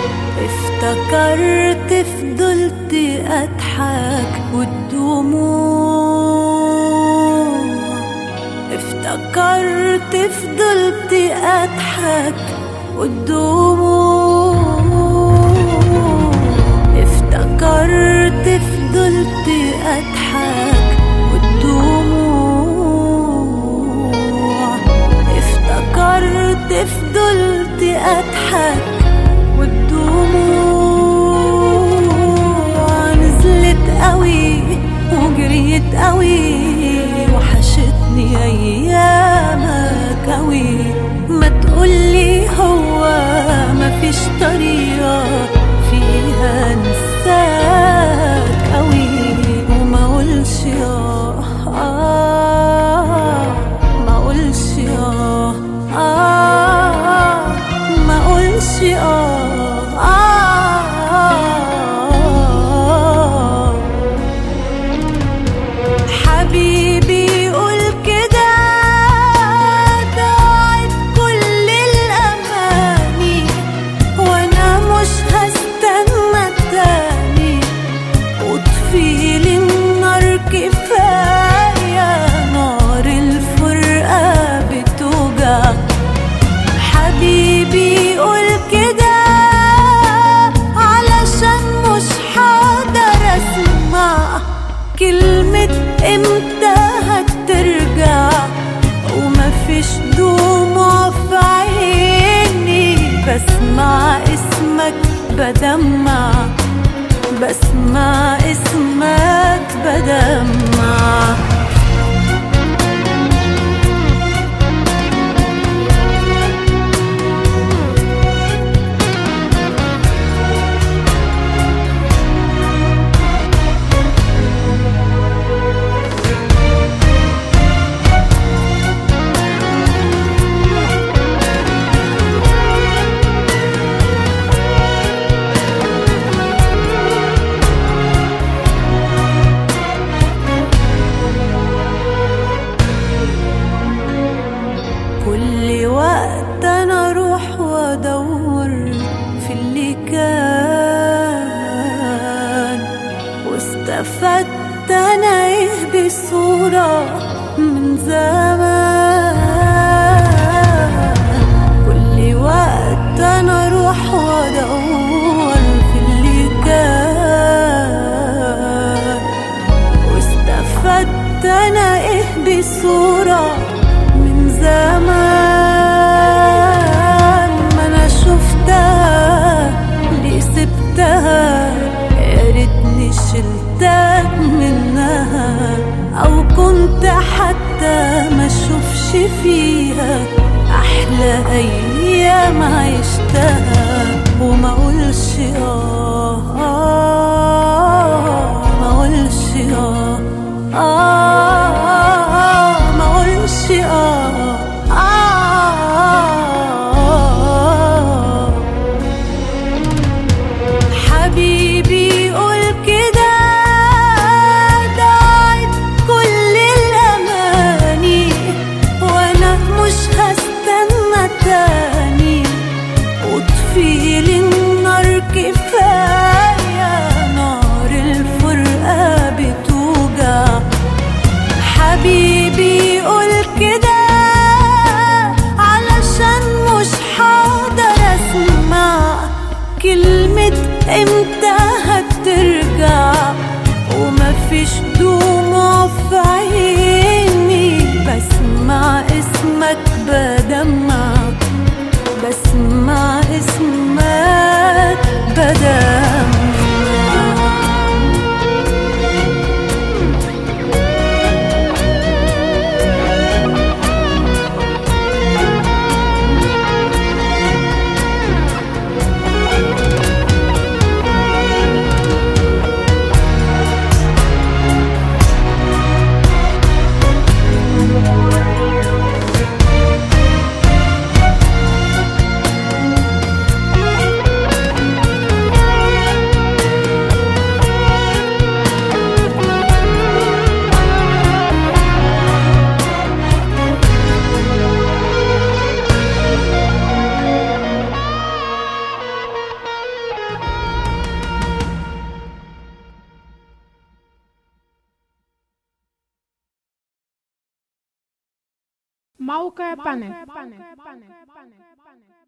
افتكرت فضلت اضحك والدموع افتكرت فضلت اضحك والدموع افتكرت فضلت اضحك والدموع افتكرت فضلت اضحك والدموع نزلت قوي وجريت قوي وحشتني ايامك قوي ما تقولي هو مفيش طريقة فيها انساك قوي وما اقولش اه آه ما اقولش اه آه ما اقولش اه آه حبيبي قول كده ضاعت كل الأماني وأنا مش هستنى تاني وطفيلي النار كفاية نار الفرقة بتوجع حبيبي قول كده علشان مش حقدر اسمع كلمة امتى هترجع ومفيش دموع في عيني بسمع اسمك بدمع بسمع اسمك بدمع كل وقت انا اروح وادور في اللي كان واستفدت انا ايه بصورة من زمان كل وقت انا اروح وادور في اللي كان واستفدت انا ايه بصورة من زمان ما انا شفتها ليه سبتها يا ريتني شلتك منها او كنت حتى ما اشوفش فيها احلى ايام عشتها وما اقولش اه آه، ما اقولش اه آه ما اقولش اه آه حبيبي قول كده ضاعت كل الأماني وأنا مش هستنى تاني وطفيلي النار كفاية نار الفرقة بتوجع حبيبي قول كده علشان مش حقدر اسمع كلمة امتى هترجع ومفيش دموع في عيني بسمع اسمك بدمع بسمع اسمك بدمع موقع بانل